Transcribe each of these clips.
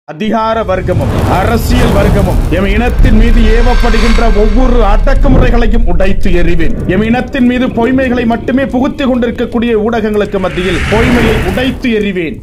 அதிகார வர்க்கமும் அரசியல் வர்க்கமும் எம் இனத்தின் மீது ஏவப்படுகின்ற ஒவ்வொரு அடக்குமுறைகளையும் உடைத்து எறிவேன் எம் இனத்தின் மீது பொய்மைகளை மட்டுமே புகுத்திக் கொண்டிருக்கக்கூடிய ஊடகங்களுக்கு மத்தியில் பொய்மையை உடைத்து எறிவேன்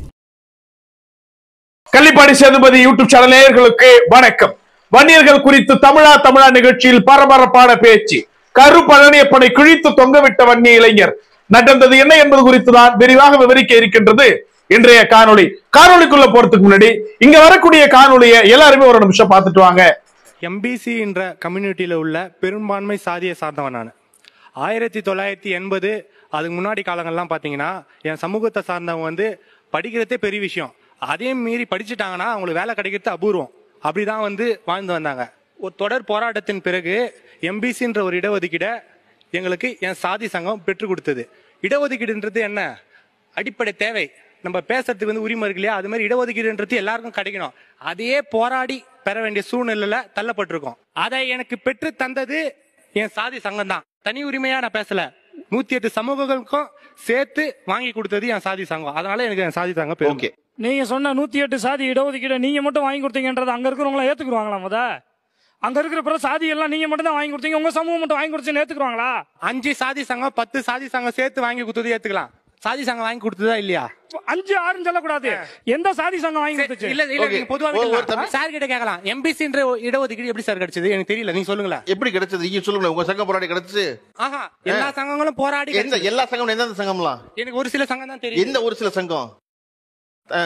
கள்ளிப்பாடி சேதுபதி யூடியூப் சேனல் நேயர்களுக்கு வணக்கம் வன்னியர்கள் குறித்து தமிழா தமிழா நிகழ்ச்சியில் பரபரப்பான பேச்சு கரு பழனியப்பனை கிழித்து தொங்கவிட்ட வன்னிய இளைஞர் நடந்தது என்ன என்பது குறித்து தான் விரிவாக விவரிக்க இருக்கின்றது இன்றைய காணொளி காணொளிக்குள்ள போறதுக்கு முன்னாடி இங்க வரக்கூடிய காணொளியை எல்லாருமே ஒரு நிமிஷம் பார்த்துட்டு வாங்க எம்பிசி என்ற கம்யூனிட்டியில் உள்ள பெரும்பான்மை சாதியை சார்ந்தவன் நான் ஆயிரத்தி தொள்ளாயிரத்தி எண்பது அதுக்கு முன்னாடி காலங்கள்லாம் பார்த்தீங்கன்னா என் சமூகத்தை சார்ந்தவங்க வந்து படிக்கிறதே பெரிய விஷயம் அதையும் மீறி படிச்சுட்டாங்கன்னா அவங்களுக்கு வேலை கிடைக்கிறது அபூர்வம் அப்படிதான் வந்து வாழ்ந்து வந்தாங்க ஒரு தொடர் போராட்டத்தின் பிறகு எம்பிசின்ற ஒரு இடஒதுக்கீடை எங்களுக்கு என் சாதி சங்கம் பெற்றுக் கொடுத்தது இடஒதுக்கீடுன்றது என்ன அடிப்படை தேவை நம்ம பேசுறதுக்கு வந்து உரிமை இருக்கு இல்லையா அது மாதிரி இடஒதுக்கீடுன்றது எல்லாருக்கும் கிடைக்கணும் அதையே போராடி பெற வேண்டிய சூழ்நிலையில தள்ளப்பட்டிருக்கோம் அதை எனக்கு பெற்று தந்தது என் சாதி சங்கம் தான் தனி உரிமையா நான் பேசல நூத்தி எட்டு சமூகங்களுக்கும் சேர்த்து வாங்கி கொடுத்தது என் சாதி சங்கம் அதனால எனக்கு என் சாதி சங்கம் பெரும் ஓகே நீங்க சொன்ன நூத்தி எட்டு சாதி இடஒதுக்கீடு நீங்க மட்டும் வாங்கி கொடுத்தீங்கன்றது அங்க இருக்கிறவங்கள ஏத்துக்குருவாங்களா முத அங்க இருக்கிற பிற சாதி எல்லாம் நீங்க மட்டும் தான் வாங்கி கொடுத்தீங்க உங்க சமூகம் மட்டும் வாங்கி கொடுத்து ஏத்துக்குருவாங்களா அஞ்சு சாதி சங்கம் பத்து சாதி சங்கம் சேர்த்து வாங்கி கொடுத்தது ஏத்துக்கலாம் சாதி சங்கம் வாங்கி கொடுத்ததா இல்லையா அஞ்சு ஆறுன்னு சொல்லக்கூடாது எந்த சாதி சங்கம் வாங்கி கொடுத்துச்சு இல்ல இல்ல Okay. நீங்க பொதுவா ஒரு- ஒரு விட்டுக்கலாம். தம்பி- சார் கிட்ட கேட்கலாம் எம்பிசின்ற இடஒதுக்கீடு எப்படி சார் கிடைச்சது எனக்கு தெரியல நீங்க சொல்லுங்களேன் எப்படி கிடைச்சது நீங்க சொல்லுங்க உங்க சங்கம் போராடி கிடைச்சு ஆஹா எல்லா சங்கங்களும் போராடி எந்த கிடைச்சது. எல்லா சங்கமும் எந்தெந்த சங்கம்லாம் எனக்கு ஒரு சில சங்கம் தான் தெரியும் எந்த ஒரு சில சங்கம் ஆ,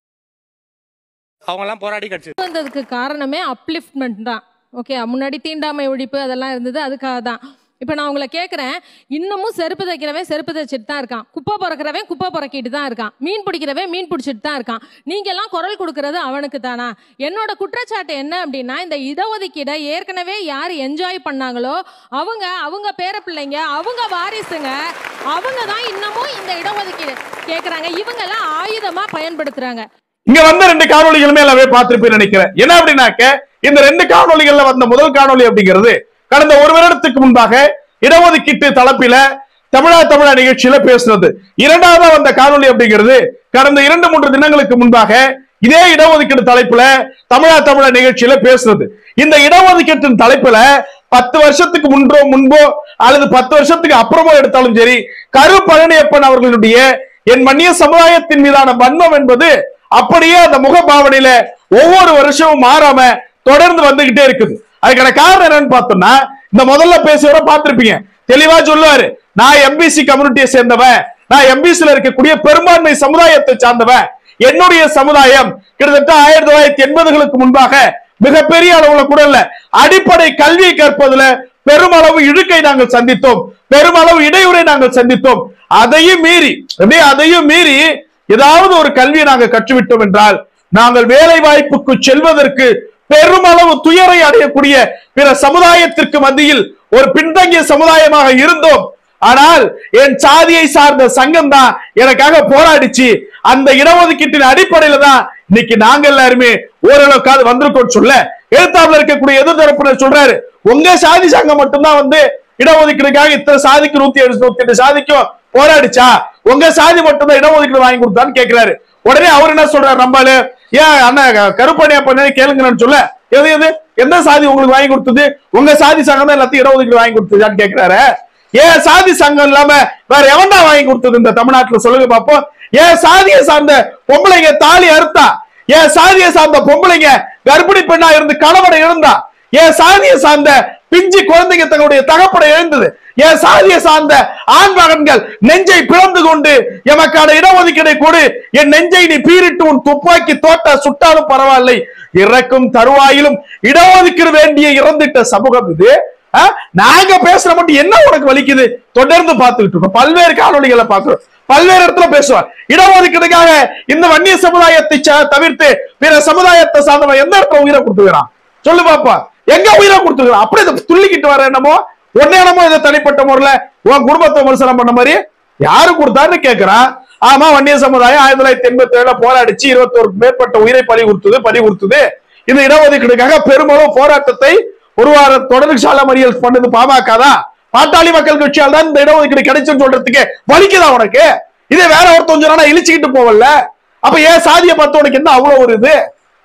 அவங்க எல்லாம் போராடி கிடைச்சது வந்ததுக்கு காரணமே அப்லிஃப்ட்மெண்ட் தான் ஓகே முன்னாடி தீண்டாமை ஒழிப்பு அதெல்லாம் இருந்தது அதுக்காக தான் இப்போ நான் உங்களை கேட்குறேன் இன்னமும் செருப்பு தைக்கிறவன் செருப்பு தைச்சிட்டு தான் இருக்கான் குப்பை பிறக்கிறவன் குப்பை பிறக்கிட்டு தான் இருக்கான் மீன் பிடிக்கிறவன் மீன் பிடிச்சிட்டு தான் இருக்கான் நீங்க எல்லாம் குரல் கொடுக்கறது அவனுக்கு தானா என்னோட குற்றச்சாட்டு என்ன அப்படின்னா இந்த இடஒதுக்கீடை ஏற்கனவே யார் என்ஜாய் பண்ணாங்களோ அவங்க அவங்க பேர பிள்ளைங்க அவங்க வாரிசுங்க அவங்க தான் இன்னமும் இந்த இடஒதுக்கீடு கேட்குறாங்க இவங்க எல்லாம் ஆயுதமா பயன்படுத்துறாங்க இங்க வந்த ரெண்டு காணொளிகளுமே எல்லாமே பார்த்திருப்பேன் நினைக்கிறேன் என்ன அப்படின்னாக்க இந்த ரெண்டு காணொளிகள்ல வந்த முதல் காணொளி அப்படிங்கிறது கடந்த ஒரு வருடத்துக்கு முன்பாக இடஒதுக்கீட்டு தலைப்பில தமிழா தமிழா நிகழ்ச்சியில பேசுனது இரண்டாவதா வந்த காணொளி அப்படிங்கிறது கடந்த இரண்டு மூன்று தினங்களுக்கு முன்பாக இதே இடஒதுக்கீடு தலைப்புல தமிழா தமிழா நிகழ்ச்சியில பேசுனது இந்த இடஒதுக்கீட்டின் தலைப்புல பத்து வருஷத்துக்கு முன்போ முன்போ அல்லது பத்து வருஷத்துக்கு அப்புறமோ எடுத்தாலும் சரி கரு பழனியப்பன் அவர்களுடைய என் மன்னிய சமுதாயத்தின் மீதான வன்மம் என்பது அப்படியே அந்த முகபாவனையில ஒவ்வொரு வருஷமும் மாறாம தொடர்ந்து வந்துகிட்டே இருக்குது அதுக்கான காரணம் என்னன்னு பார்த்தோம்னா இந்த முதல்ல பேசுறவரை பார்த்திருப்பீங்க தெளிவா சொல்லுவாரு நான் எம்பிசி கம்யூனிட்டியை சேர்ந்தவன் நான் எம்பிசில இருக்கக்கூடிய பெரும்பான்மை சமுதாயத்தை சார்ந்தவன் என்னுடைய சமுதாயம் கிட்டத்தட்ட ஆயிரத்தி தொள்ளாயிரத்தி எண்பதுகளுக்கு முன்பாக மிகப்பெரிய அளவுல கூட இல்ல அடிப்படை கல்வியை கற்பதுல பெருமளவு இழுக்கை நாங்கள் சந்தித்தோம் பெருமளவு இடையூறை நாங்கள் சந்தித்தோம் அதையும் மீறி அப்படியே அதையும் மீறி ஏதாவது ஒரு கல்வியை நாங்கள் கற்றுவிட்டோம் என்றால் நாங்கள் வேலை வாய்ப்புக்கு செல்வதற்கு பெருமளவு துயரை அடையக்கூடிய பிற சமுதாயத்திற்கு மத்தியில் ஒரு பின்தங்கிய சமுதாயமாக இருந்தோம் ஆனால் என் சாதியை சார்ந்த சங்கம் தான் எனக்காக போராடிச்சு அந்த இடஒதுக்கீட்டின் அடிப்படையில தான் இன்னைக்கு நாங்க எல்லாருமே ஓரளவுக்காவது வந்திருக்கோம் சொல்ல எழுத்தாப்புல இருக்கக்கூடிய எதிர்த்தரப்பினர் சொல்றாரு உங்க சாதி சங்கம் மட்டும்தான் வந்து இடஒதுக்கீடுக்காக இத்தனை சாதிக்கு நூத்தி ஏழு நூத்தி எட்டு சாதிக்கும் போராடிச்சா உங்க சாதி மட்டும்தான் இடஒதுக்கீடு வாங்கி கொடுத்தான்னு கேக்குறாரு உடனே அவர் என்ன சொல்றாரு நம்மளு ஏன் அண்ணன் கருப்பணியா பண்ணி கேளுங்கன்னு சொல்ல எது எது எந்த சாதி உங்களுக்கு வாங்கி கொடுத்தது உங்க சாதி சங்கம் தான் எல்லாத்தையும் இடஒதுக்கீடு வாங்கி கொடுத்ததான்னு கேக்குறாரு ஏன் சாதி சங்கம் இல்லாம வேற எவன்டா வாங்கி கொடுத்தது இந்த தமிழ்நாட்டுல சொல்லுங்க பாப்போம் ஏன் சாதியை சார்ந்த பொம்பளைங்க தாலி அறுத்தா ஏன் சாதியை சார்ந்த பொம்பளைங்க கர்ப்பிணி பெண்ணா இருந்து கணவனை இழந்தா என் சாதியை சார்ந்த பிஞ்சு குழந்தைங்க தங்களுடைய தகப்பனை இழந்தது என் சாதியை சார்ந்த ஆண் மகன்கள் நெஞ்சை பிளந்து கொண்டு எமக்கான இடஒதுக்கீடை கொடு என் நெஞ்சை நீ பீரிட்டு உன் துப்பாக்கி தோட்ட சுட்டாலும் பரவாயில்லை இறக்கும் தருவாயிலும் இடஒதுக்கீடு வேண்டிய இறந்துட்ட சமூகம் இது ஆ? நாங்க பேசுற மட்டும் என்ன உனக்கு வலிக்குது தொடர்ந்து பார்த்துக்கிட்டு இருக்கோம் பல்வேறு காணொளிகளை பார்க்கிறோம் பல்வேறு இடத்துல பேசுவார் இடஒதுக்கீடுக்காக இந்த வன்னிய சமுதாயத்தை ச- தவிர்த்து பிற சமுதாயத்தை சார்ந்தவன் எந்த இடத்துல உயிரை கொடுத்துக்கிறான் சொல்லு பாப்பா எங்க உயிரை கொடுத்துக்கிறான் அப்படியே இதை துள்ளிக்கிட்டு வர என்னமோ ஒன்னே என்னமோ இதை தனிப்பட்ட முறையில உன் குடும்பத்தை விமர்சனம் பண்ண மாதிரி யாரு கொடுத்தாருன்னு கேக்குறான் ஆமா வன்னிய சமுதாயம் ஆயிரத்தி தொள்ளாயிரத்தி எண்பத்தி ஏழுல போராடிச்சு இருபத்தோருக்கு மேற்பட்ட உயிரை பறி கொடுத்தது பறி கொடுத்தது இந்த இடஒதுக்கீடுக்காக பெருமளவு போராட்டத்தை ஒரு வார தொடர்ச்சாலை மறியல் பண்ணது பாமக தான் பாட்டாளி மக்கள் கட்சியால் தான் இந்த இடஒதுக்கீடு கிடைச்சுன்னு சொல்றதுக்கு வலிக்குதா உனக்கு இதே வேற ஒருத்தன் சொன்னா இழிச்சுக்கிட்டு போவல்ல அப்ப ஏன் சாதியை பார்த்து உனக்கு என்ன அவ்வளவு ஒரு இது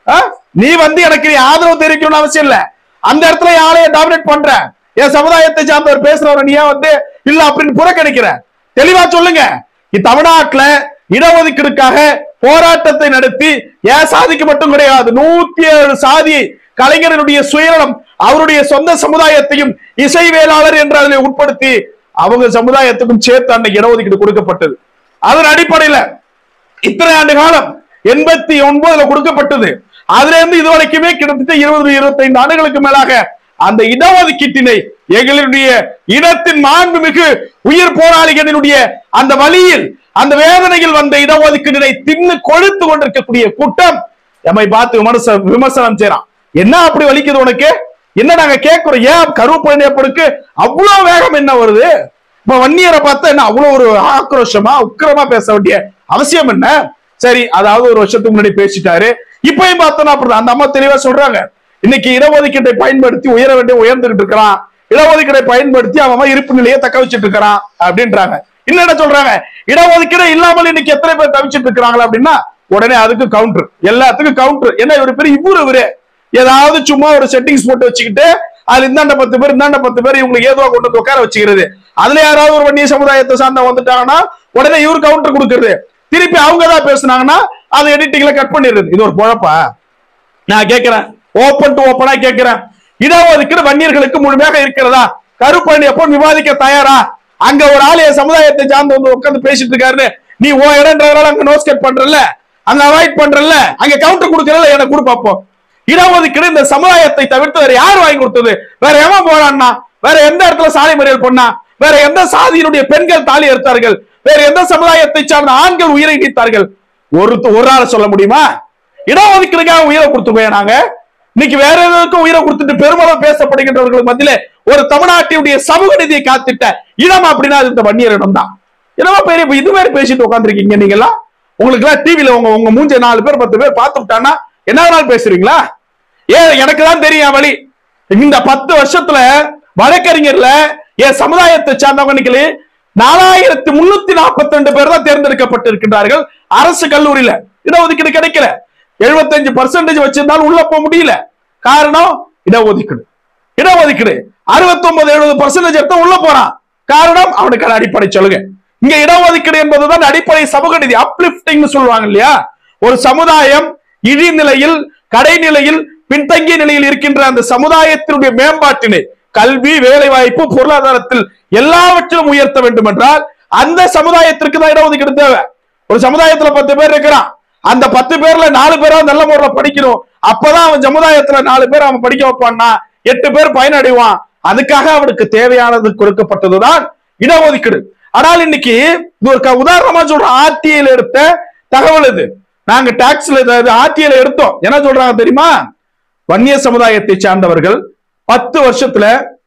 ஆ? நீ வந்து எனக்கு நீ ஆதரவு தெரிவிக்கணும்னு அவசியம் இல்ல அந்த இடத்துல யாரைய டாமினேட் பண்ற என் சமுதாயத்தை சார்ந்தவர் பேசுறவரை நீ ஏன் வந்து இல்ல அப்படின்னு புறக்கணிக்கிற தெளிவா சொல்லுங்க இ- தமிழ்நாட்டுல இடஒதுக்கீடுக்காக போராட்டத்தை நடத்தி ஏன் சாதிக்கு மட்டும் கிடையாது நூத்தி ஏழு சாதி கலைஞரனுடைய சுயநலம் அவருடைய சொந்த சமுதாயத்தையும் இசைவேளாளர் என்று அதில் உட்படுத்தி அவங்க சமுதாயத்துக்கும் சேர்த்து அன்னைக்கு இடஒதுக்கீடு கொடுக்கப்பட்டது அதன் அடிப்படையில இத்தனை ஆண்டு காலம் எண்பத்தி ஒன்பதுல கொடுக்கப்பட்டது அதுல இருந்து இதுவரைக்குமே கிட்டத்தட்ட இருபது இருபத்தைந்து ஆண்டுகளுக்கு மேலாக அந்த இடஒதுக்கீட்டினை எங்களுடைய இனத்தின் மாண்புமிகு உயிர் போராளிகளினுடைய அந்த வழியில் அந்த வேதனையில் வந்த இடஒதுக்கீட்டினை தின்னு கொழுத்து கொண்டிருக்கக்கூடிய கூட்டம் எம்மை பார்த்து விமர்ச விமர்சனம் செய்யறான் என்ன அப்படி வலிக்குது உனக்கு என்ன நாங்க கேட்கிறோம் ஏன் கருப்பழனியப்பனுக்கு அவ்வளவு வேகம் என்ன வருது இப்ப வன்னியரை பார்த்தா என்ன அவ்வளவு ஒரு ஆக்ரோஷமா உக்கிரமா பேச வேண்டிய அவசியம் என்ன சரி அதாவது ஒரு வருஷத்துக்கு முன்னாடி பேசிட்டாரு இப்பயும் பார்த்தோம்னா அப்படிதான் அந்த அம்மா தெளிவா சொல்றாங்க இன்னைக்கு இடஒதுக்கீட்டை பயன்படுத்தி உயர வேண்டிய உயர்ந்துகிட்டு இருக்கிறான் இடஒதுக்கீடை பயன்படுத்தி அவன் இருப்பு நிலையை தக்க வச்சிட்டு இருக்கிறான் அப்படின்றாங்க இன்னும் என்ன சொல்றாங்க இடஒதுக்கீடு இல்லாமல் இன்னைக்கு எத்தனை பேர் தவிச்சிட்டு இருக்கிறாங்களா அப்படின்னா உடனே அதுக்கு கவுண்டர் எல்லாத்துக்கும் கவுண்டர் என்ன இவரு பெரிய இவரு இவரு ஏதாவது சும்மா ஒரு செட்டிங்ஸ் போட்டு வச்சுக்கிட்டு அது இந்தாண்ட பத்து பேர் இந்தாண்ட பத்து பேர் இவங்களுக்கு ஏதோ கொண்டு வந்து உட்கார வச்சுக்கிறது அதுல யாராவது ஒரு வன்னிய சமுதாயத்தை சார்ந்த வந்துட்டாங்கன்னா உடனே இவர் கவுண்டர் கொடுக்கறது திருப்பி அவங்க தான் பேசுனாங்கன்னா அதை எடிட்டிங்ல கட் பண்ணிடுறது இது ஒரு குழப்பா நான் கேட்கிறேன் ஓப்பன் டு ஓப்பனா கேட்கிறேன் இடஒதுக்கீடு வன்னியர்களுக்கு முழுமையாக இருக்கிறதா கருப்பணி எப்போ விவாதிக்க தயாரா அங்க ஒரு ஆள் என் சமுதாயத்தை சார்ந்து வந்து உட்கார்ந்து பேசிட்டு இருக்காருன்னு நீ ஓ இடன்றதால அங்க நோஸ் கட் பண்றல அங்க அவாய்ட் பண்றல அங்க கவுண்டர் கொடுக்கறல எனக்கு கொடு பார்ப்போம் இடஒதுக்கீடு இந்த சமுதாயத்தை தவிர்த்து வேற யார் வாங்கி கொடுத்தது வேற எவன் போறான்னா வேற எந்த இடத்துல சாலை மறியல் பண்ணா வேற எந்த சாதியினுடைய பெண்கள் தாலி எடுத்தார்கள் வேற எந்த சமுதாயத்தை சார்ந்த ஆண்கள் உயிரை நீத்தார்கள் ஒரு ஒரு ஆள் சொல்ல முடியுமா இடஒதுக்கீடுக்காக உயிரை கொடுத்துக்கோங்க நாங்க இன்னைக்கு வேற எதுக்கும் உயிரை கொடுத்துட்டு பெருமளவு பேசப்படுகின்றவர்களுக்கு மத்தியில ஒரு தமிழ்நாட்டினுடைய சமூக நீதியை காத்திட்ட இடம் அப்படின்னா அது இந்த வன்னியர் இடம் தான் என்னமா பெரிய இப்ப இது மாதிரி பேசிட்டு உட்காந்துருக்கீங்க நீங்க எல்லாம் உங்களுக்கு எல்லாம் டிவில உங்க உங்க மூஞ்ச நாலு பேர் பத்து பேர் பார்த்து விட்டான்னா என்ன வேணாலும் பேசுறீங்களா ஏன் எனக்கு தான் தெரியும் என் வழி இந்த பத்து வருஷத்துல வழக்கறிஞர்ல என் சமுதாயத்தை சார்ந்தவங்க இன்னைக்கு நாலாயிரத்தி முன்னூத்தி நாற்பத்தி ரெண்டு பேர் தான் தேர்ந்தெடுக்கப்பட்டிருக்கின்றார்கள் அரசு கல்லூரியில இடஒதுக்கீடு கிடைக்கல எழுபத்தஞ்சு பர்சன்டேஜ் வச்சிருந்தாலும் உள்ள போக முடியல காரணம் இடஒதுக்கீடு இடஒதுக்கீடு அறுபத்தி ஒன்பது எழுபது பர்சன்டேஜ் எடுத்தா உள்ள போறான் காரணம் அவனுக்கான அடிப்படை சலுகை இங்க இடஒதுக்கீடு என்பதுதான் அடிப்படை சமூக நிதி அப்லிப்டிங் சொல்லுவாங்க இல்லையா ஒரு சமுதாயம் இழிநிலையில் கடைநிலையில் பின்தங்கிய நிலையில் இருக்கின்ற அந்த சமுதாயத்தினுடைய மேம்பாட்டினை கல்வி வேலைவாய்ப்பு பொருளாதாரத்தில் எல்லாவற்றிலும் உயர்த்த வேண்டும் என்றால் அந்த சமுதாயத்திற்கு தான் இடஒதுக்கீடு தேவை ஒரு சமுதாயத்துல பத்து பேர் இருக்கிறான் அந்த பத்து பேர்ல நாலு பேரா நல்ல முறையில படிக்கணும் அப்பதான் அவன் சமுதாயத்துல நாலு பேர் அவன் படிக்க வைப்பான்னா எட்டு பேர் பயனடைவான் அதுக்காக அவனுக்கு தேவையானது கொடுக்கப்பட்டதுதான் இடஒதுக்கீடு ஆனால் இன்னைக்கு இது ஒரு க- உதாரணமா சொல்றோம் ஆர்டிஐல எடுத்த தகவல் இது நாங்க டாக்ஸ்ல ஆர்டிஐல எடுத்தோம் என்ன சொல்றாங்க தெரியுமா வன்னிய சமுதாயத்தை சார்ந்தவர்கள் பத்து வருஷத்துல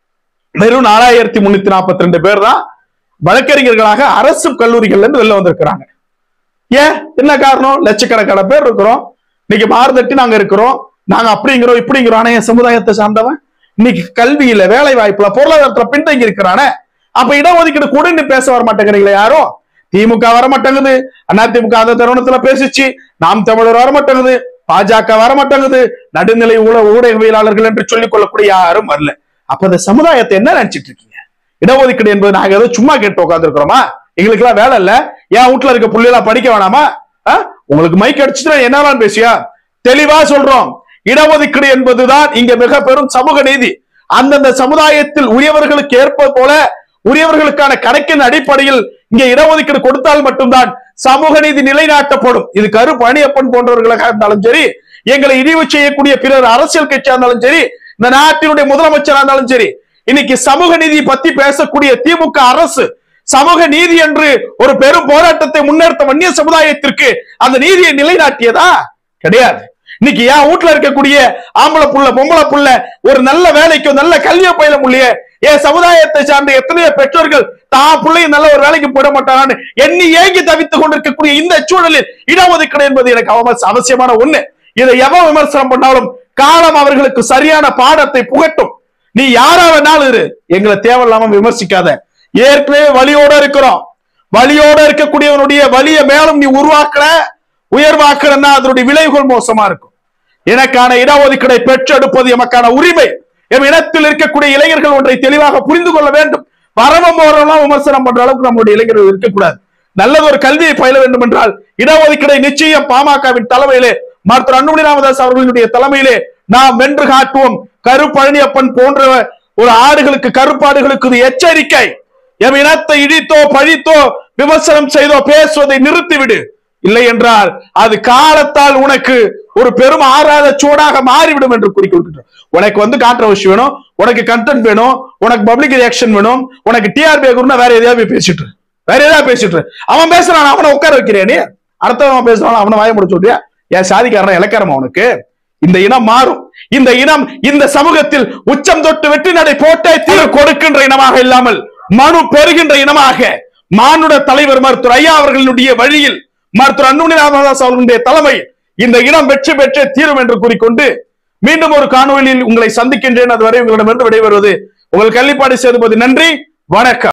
வெறும் நாலாயிரத்தி முன்னூத்தி நாற்பத்தி ரெண்டு பேர் தான் வழக்கறிஞர்களாக அரசு கல்லூரிகள்ல இருந்து வெளில வந்திருக்கிறாங்க ஏன் என்ன காரணம் லட்சக்கணக்கான பேர் இருக்கிறோம் இன்னைக்கு மாறுதட்டி நாங்க இருக்கிறோம் நாங்க அப்படிங்கிறோம் இப்படிங்கிறோம் ஆனா என் சமுதாயத்தை சார்ந்தவன் இன்னைக்கு கல்வியில வேலை வாய்ப்புல பொருளாதாரத்துல பின்தங்கி இருக்கிறானே அப்ப இடஒதுக்கீடு கொடுன்னு பேச வர மாட்டேங்கிறீங்களா யாரும் திமுக வர மாட்டேங்குது அதிமுக அந்த தருணத்துல பேசிச்சு நாம் தமிழர் வர மாட்டேங்குது பாஜக வர மாட்டேங்குது நடுநிலை ஊட ஊடகவியலாளர்கள் என்று சொல்லிக் கொள்ளக்கூடிய யாரும் வரல அப்ப இந்த சமுதாயத்தை என்ன நினைச்சிட்டு இருக்கீங்க இடஒதுக்கீடு என்பது நாங்க ஏதோ சும்மா கேட்டு உட்காந்துருக்கிறோமா எங்களுக்கு எல்லாம் வேலை இல்ல என் வீட்டுல இருக்க புள்ளையெல்லாம் படிக்க வேணாமா ஆ? உங்களுக்கு மைக் அடிச்சுட்டு என்னலாம் பேசியா தெளிவா சொல்றோம் இடஒதுக்கீடு என்பதுதான் இங்க மிக பெரும் சமூக நீதி அந்தந்த சமுதாயத்தில் உரியவர்களுக்கு ஏற்ப போல உரியவர்களுக்கான கணக்கின் அடிப்படையில் இங்க இடஒதுக்கீடு கொடுத்தால் மட்டும்தான் சமூக நீதி நிலைநாட்டப்படும் இது கரு பணியப்பன் போன்றவர்களாக இருந்தாலும் சரி எங்களை இழிவு செய்யக்கூடிய பிறர் அரசியல் கட்சியா இருந்தாலும் சரி இந்த நாட்டினுடைய முதலமைச்சரா இருந்தாலும் சரி இன்னைக்கு சமூக நீதி பத்தி பேசக்கூடிய திமுக அரசு சமூக நீதி என்று ஒரு பெரும் போராட்டத்தை முன்னெடுத்த வன்னிய சமுதாயத்திற்கு அந்த நீதியை நிலைநாட்டியதா கிடையாது இன்னைக்கு என் வீட்டுல இருக்கக்கூடிய ஆம்பளை புள்ள பொம்பளை புள்ள ஒரு நல்ல வேலைக்கு நல்ல கல்வியை பயில முடிய என் சமுதாயத்தை சார்ந்த எத்தனையோ பெற்றோர்கள் தான் பிள்ளையும் நல்ல ஒரு வேலைக்கு போட மாட்டாங்கன்னு எண்ணி ஏங்கி தவித்துக் கொண்டிருக்கக்கூடிய இந்த சூழலில் இடஒதுக்கீடு என்பது எனக்கு அவம- அவசியமான ஒண்ணு இதை எவன் விமர்சனம் பண்ணாலும் காலம் அவர்களுக்கு சரியான பாடத்தை புகட்டும் நீ யாரா வேணாலும் இரு எங்களை தேவையில்லாம விமர்சிக்காத ஏற்கனவே வலியோட இருக்கிறோம் வலியோட இருக்கக்கூடியவனுடைய வலிய மேலும் நீ உருவாக்கல உயர்வாக்கலன்னா அதனுடைய விளைவுகள் மோசமா இருக்கும் எனக்கான இடஒதுக்கீடை பெற்றெடுப்பது எமக்கான உரிமை எம் இனத்தில் இருக்கக்கூடிய இளைஞர்கள் ஒன்றை தெளிவாக புரிந்து கொள்ள வேண்டும் வரவம் போறவெல்லாம் விமர்சனம் பண்ற அளவுக்கு நம்முடைய இளைஞர்கள் இருக்கக்கூடாது நல்லது ஒரு கல்வியை பயில வேண்டும் என்றால் இடஒதுக்கீடை நிச்சயம் பாமகவின் தலைமையிலே மருத்துவர் அன்புமணி ராமதாஸ் அவர்களுடைய தலைமையிலே நாம் வென்று காட்டுவோம் கருப்பழனியப்பன் போன்ற ஒரு ஆடுகளுக்கு கருப்பாடுகளுக்கு இது எச்சரிக்கை எம் இனத்தை இடித்தோ பழித்தோ விமர்சனம் செய்தோ பேசுவதை நிறுத்திவிடு இல்லை என்றால் அது காலத்தால் உனக்கு ஒரு பெரும் ஆறாத சூடாக மாறிவிடும் என்று குறிக்கொள்கின்றோம் உனக்கு வந்து கான்ட்ரவர்சி வேணும் உனக்கு கண்டென்ட் வேணும் உனக்கு பப்ளிக் ரியாக்ஷன் வேணும் உனக்கு டிஆர்பி ஆகணும்னா வேற எதையாவது போய் பேசிட்டு இரு. வேற ஏதாவது பேசிட்டு இரு. அவன் பேசுறான் அவனை உட்கார வைக்கிறேன் நீ அடுத்தவன் பேசுறான் அவனை வாய முடிச்சு சொல்றியா என் சாதிக்காரன் இலக்காரமா அவனுக்கு இந்த இனம் மாறும் இந்த இனம் இந்த சமூகத்தில் உச்சம் தொட்டு வெற்றி நடை போட்டே தீர்வு கொடுக்கின்ற இனமாக இல்லாமல் மனு பெறுகின்ற இனமாக மானுட தலைவர் மருத்துவர் ஐயா அவர்களுடைய வழியில் மருத்துவர் அன்புமணி ராமதாஸ் அவர்களுடைய தலைமை இந்த இனம் வெற்றி பெற்றே தீரும் என்று கூறிக்கொண்டு மீண்டும் ஒரு காணொலியில் உங்களை சந்திக்கின்றேன் அதுவரை உங்களிடமிருந்து விடைபெறுவது உங்கள் கள்ளிப்பாடி சேதுபதி நன்றி வணக்கம்